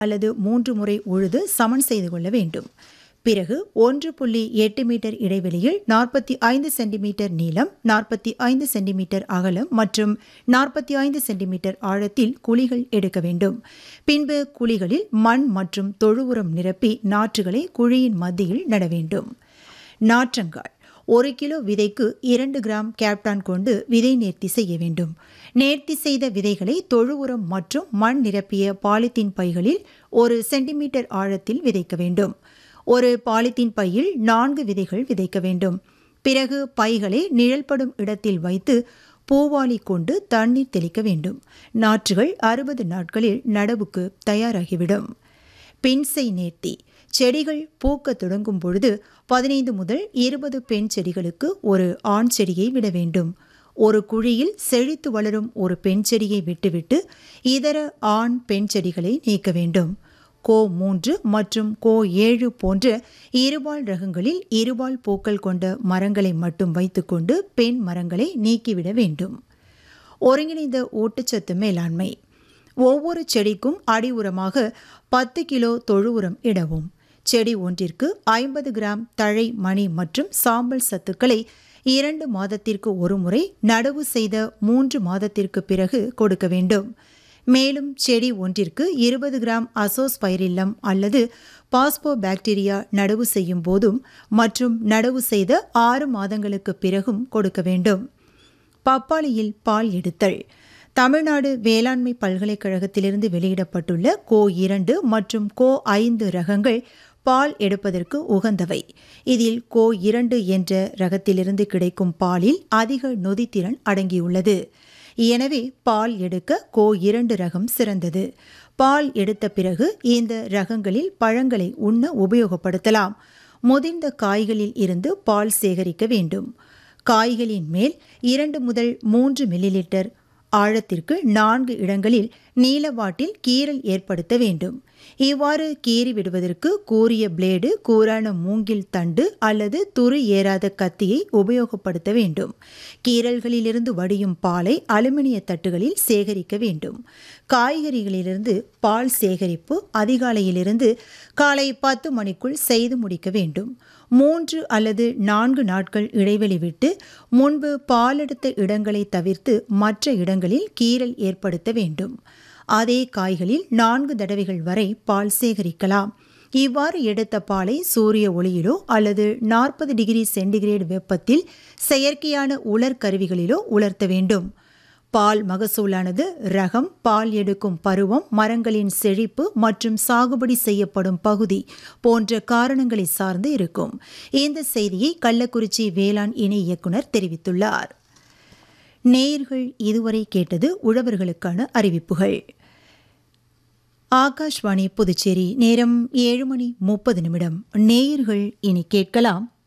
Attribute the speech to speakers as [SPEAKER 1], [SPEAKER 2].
[SPEAKER 1] அல்லது மூன்று முறை உழுது சமன் செய்து கொள்ள வேண்டும் பிறகு ஒன்று புள்ளி எட்டு மீட்டர் இடைவெளியில் நாற்பத்தி ஐந்து சென்டிமீட்டர் நீளம் நாற்பத்தி ஐந்து சென்டிமீட்டர் அகலம் மற்றும் நாற்பத்தி ஐந்து சென்டிமீட்டர் ஆழத்தில் குழிகள் எடுக்க வேண்டும் பின்பு குழிகளில் மண் மற்றும் தொழு உரம் நிரப்பி நாற்றுகளை குழியின் மத்தியில் நட வேண்டும் நாற்றங்கால் ஒரு கிலோ விதைக்கு இரண்டு கிராம் கேப்டான் கொண்டு விதை நேர்த்தி செய்ய வேண்டும் நேர்த்தி செய்த விதைகளை தொழு உரம் மற்றும் மண் நிரப்பிய பாலித்தீன் பைகளில் ஒரு சென்டிமீட்டர் ஆழத்தில் விதைக்க வேண்டும் ஒரு பாலித்தீன் பையில் நான்கு விதைகள் விதைக்க வேண்டும் பிறகு பைகளை நிழல்படும் இடத்தில் வைத்து பூவாளி கொண்டு தண்ணீர் தெளிக்க வேண்டும் நாற்றுகள் அறுபது நாட்களில் நடவுக்கு தயாராகிவிடும் பின்சை நேர்த்தி செடிகள் பூக்க தொடங்கும் பொழுது பதினைந்து முதல் இருபது பெண் செடிகளுக்கு ஒரு ஆண் செடியை விட வேண்டும் ஒரு குழியில் செழித்து வளரும் ஒரு பெண் செடியை விட்டுவிட்டு இதர ஆண் பெண் செடிகளை நீக்க வேண்டும் கோ மூன்று மற்றும் கோ ஏழு போன்ற இருபால் ரகங்களில் இருபால் பூக்கள் கொண்ட மரங்களை மட்டும் வைத்துக்கொண்டு பெண் மரங்களை நீக்கிவிட வேண்டும் ஒருங்கிணைந்த ஊட்டச்சத்து மேலாண்மை ஒவ்வொரு செடிக்கும் அடி உரமாக பத்து கிலோ தொழு உரம் இடவும் செடி ஒன்றிற்கு ஐம்பது கிராம் தழை மணி மற்றும் சாம்பல் சத்துக்களை இரண்டு மாதத்திற்கு ஒரு முறை நடவு செய்த மூன்று மாதத்திற்கு பிறகு கொடுக்க வேண்டும் மேலும் செடி ஒன்றிற்கு இருபது கிராம் அசோஸ்பைரில்லம் அல்லது பாஸ்போ பாக்டீரியா நடவு செய்யும் போதும் மற்றும் நடவு செய்த ஆறு மாதங்களுக்கு பிறகும் கொடுக்க வேண்டும் பப்பாளியில் பால் எடுத்தல் தமிழ்நாடு வேளாண்மை பல்கலைக்கழகத்திலிருந்து வெளியிடப்பட்டுள்ள கோ இரண்டு மற்றும் கோ ஐந்து ரகங்கள் பால் எடுப்பதற்கு உகந்தவை இதில் கோ இரண்டு என்ற ரகத்திலிருந்து கிடைக்கும் பாலில் அதிக நொதித்திறன் அடங்கியுள்ளது எனவே பால் எடுக்க கோ இரண்டு ரகம் சிறந்தது பால் எடுத்த பிறகு இந்த ரகங்களில் பழங்களை உண்ண உபயோகப்படுத்தலாம் முதிர்ந்த காய்களில் இருந்து பால் சேகரிக்க வேண்டும் காய்களின் மேல் இரண்டு முதல் மூன்று மில்லிலிட்டர் ஆழத்திற்கு நான்கு இடங்களில் நீலவாட்டில் கீறல் ஏற்படுத்த வேண்டும் இவ்வாறு கீறி விடுவதற்கு கூரிய பிளேடு கூரான மூங்கில் தண்டு அல்லது துரு ஏறாத கத்தியை உபயோகப்படுத்த வேண்டும் கீறல்களிலிருந்து வடியும் பாலை அலுமினிய தட்டுகளில் சேகரிக்க வேண்டும் காய்கறிகளிலிருந்து பால் சேகரிப்பு அதிகாலையிலிருந்து காலை பத்து மணிக்குள் செய்து முடிக்க வேண்டும் மூன்று அல்லது நான்கு நாட்கள் இடைவெளி விட்டு முன்பு பாலெடுத்த இடங்களை தவிர்த்து மற்ற இடங்களில் கீறல் ஏற்படுத்த வேண்டும் அதே காய்களில் நான்கு தடவைகள் வரை பால் சேகரிக்கலாம் இவ்வாறு எடுத்த பாலை சூரிய ஒளியிலோ அல்லது நாற்பது டிகிரி சென்டிகிரேட் வெப்பத்தில் செயற்கையான உலர் கருவிகளிலோ உலர்த்த வேண்டும் பால் மகசூலானது ரகம் பால் எடுக்கும் பருவம் மரங்களின் செழிப்பு மற்றும் சாகுபடி செய்யப்படும் பகுதி போன்ற காரணங்களை சார்ந்து இருக்கும் இந்த செய்தியை கள்ளக்குறிச்சி வேளாண் இணை இயக்குனர் தெரிவித்துள்ளார் நேயர்கள் இதுவரை கேட்டது உழவர்களுக்கான அறிவிப்புகள் ஆகாஷ்வாணி புதுச்சேரி நேரம் ஏழு மணி முப்பது நிமிடம் நேயர்கள் இனி கேட்கலாம்